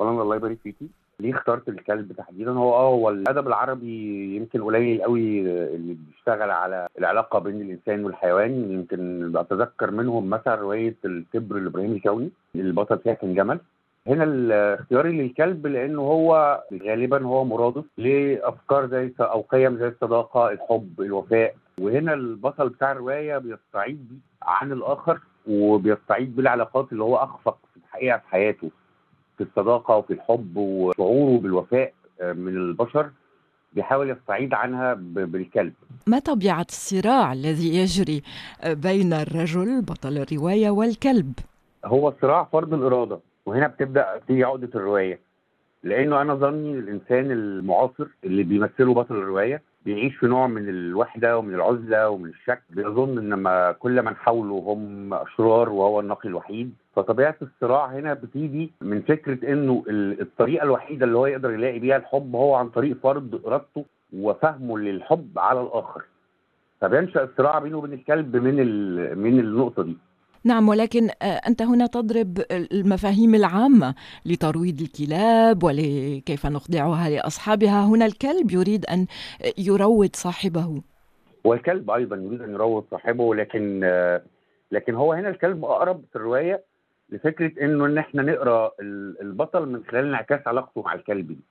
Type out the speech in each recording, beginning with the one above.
اولا الله يبارك فيكي ليه اخترت الكلب تحديدا هو اه هو الادب العربي يمكن قليل قوي اللي بيشتغل على العلاقه بين الانسان والحيوان يمكن بتذكر منهم مثلا روايه الكبر لابراهيم الكوني البطل فيها كان جمل هنا اختياري للكلب لانه هو غالبا هو مرادف لافكار زي او قيم زي الصداقه الحب الوفاء وهنا البطل بتاع الروايه بيستعيد عن الاخر وبيستعيد بالعلاقات اللي هو اخفق في الحقيقه في حياته في الصداقه وفي الحب وشعوره بالوفاء من البشر بيحاول يستعيد عنها بالكلب ما طبيعه الصراع الذي يجري بين الرجل بطل الروايه والكلب هو صراع فرض الاراده وهنا بتبدا تيجي عقده الروايه لانه انا ظني الانسان المعاصر اللي بيمثله بطل الروايه بيعيش في نوع من الوحده ومن العزله ومن الشك بيظن ان ما كل من حوله هم اشرار وهو النقي الوحيد فطبيعه الصراع هنا بتيجي من فكره انه الطريقه الوحيده اللي هو يقدر يلاقي بيها الحب هو عن طريق فرض ارادته وفهمه للحب على الاخر فبينشا الصراع بينه وبين الكلب من من النقطه دي نعم ولكن أنت هنا تضرب المفاهيم العامة لترويض الكلاب ولكيف نخضعها لأصحابها هنا الكلب يريد أن يروض صاحبه والكلب أيضا يريد أن يروض صاحبه لكن لكن هو هنا الكلب أقرب في الرواية لفكرة إنه إن إحنا نقرأ البطل من خلال انعكاس علاقته مع الكلب دي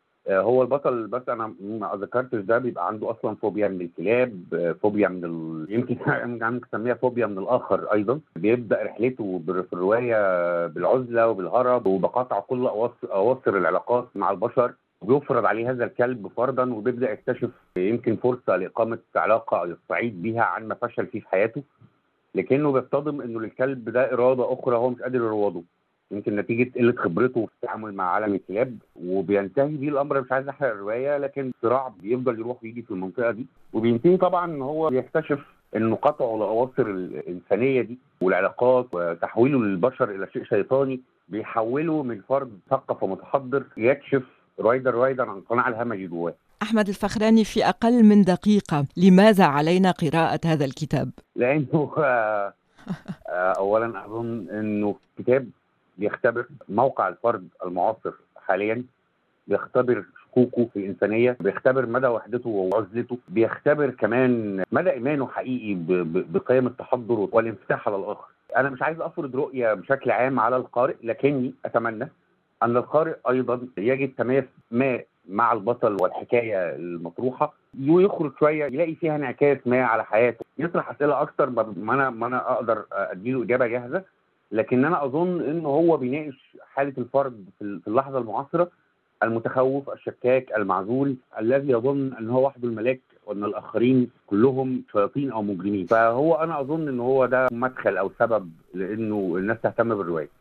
هو البطل بس انا ما ذكرتش ده بيبقى عنده اصلا فوبيا من الكلاب فوبيا من ال... يمكن ممكن نسميها فوبيا من الاخر ايضا بيبدا رحلته في الروايه بالعزله وبالهرب وبقطع كل اواصر العلاقات مع البشر وبيفرض عليه هذا الكلب فرضا وبيبدا يكتشف يمكن فرصه لاقامه علاقه يستعيد بيها عن ما فشل فيه في حياته لكنه بيصطدم انه للكلب ده اراده اخرى هو مش قادر يروضه يمكن نتيجه قله خبرته في التعامل مع عالم الكلاب وبينتهي بيه الامر مش عايز احرق الروايه لكن صراع بيفضل يروح ويجي في المنطقه دي وبينتهي طبعا ان هو بيكتشف انه قطعه لاواصر الانسانيه دي والعلاقات وتحويله للبشر الى شيء شيطاني بيحوله من فرد مثقف ومتحضر يكشف رويدا رويدا عن القناع الهمجي جواه أحمد الفخراني في أقل من دقيقة لماذا علينا قراءة هذا الكتاب؟ لأنه أولا أظن أنه كتاب بيختبر موقع الفرد المعاصر حاليا بيختبر شكوكه في الانسانيه بيختبر مدى وحدته وعزلته بيختبر كمان مدى ايمانه حقيقي بقيم التحضر والانفتاح على الاخر انا مش عايز افرض رؤيه بشكل عام على القارئ لكني اتمنى ان القارئ ايضا يجد تماس ما مع البطل والحكايه المطروحه ويخرج شويه يلاقي فيها انعكاس ما على حياته يطرح اسئله اكتر ما انا ما انا اقدر اديله اجابه جاهزه لكن انا اظن ان هو بيناقش حاله الفرد في اللحظه المعاصره المتخوف الشكاك المعزول الذي يظن ان هو وحده الملاك وان الاخرين كلهم شياطين او مجرمين فهو انا اظن ان هو ده مدخل او سبب لانه الناس تهتم بالروايه